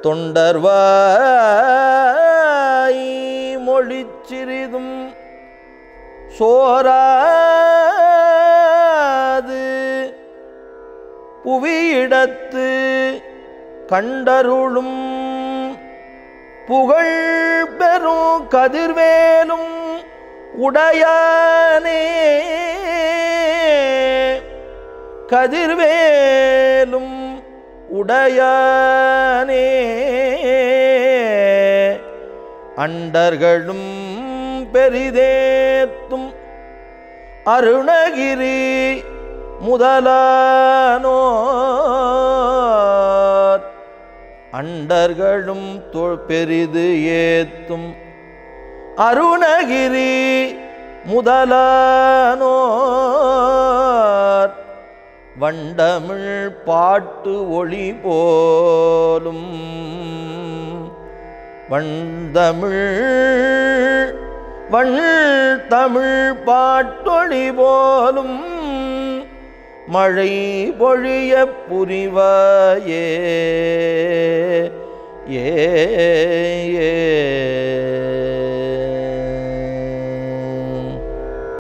தொண்டர்வாய் மொழிச்சிறிதும் சோராது புவியிடத்து கண்டருளும் புகழ் பெறும் கதிர்வேலும் உடையானே கதிர்வேலும் உடையானே அண்டர்களும் பெரிதேத்தும் அருணகிரி முதலானோர் அண்டர்களும் தொ- பெரிது ஏத்தும் அருணகிரி முதலானோர் வண்டமிழ் பாட்டு ஒளி போலும் வண்டமிழ் வண் தமிழ் பாட்டொளி போலும் மழை பொழிய புரிவாயே ஏ ஏ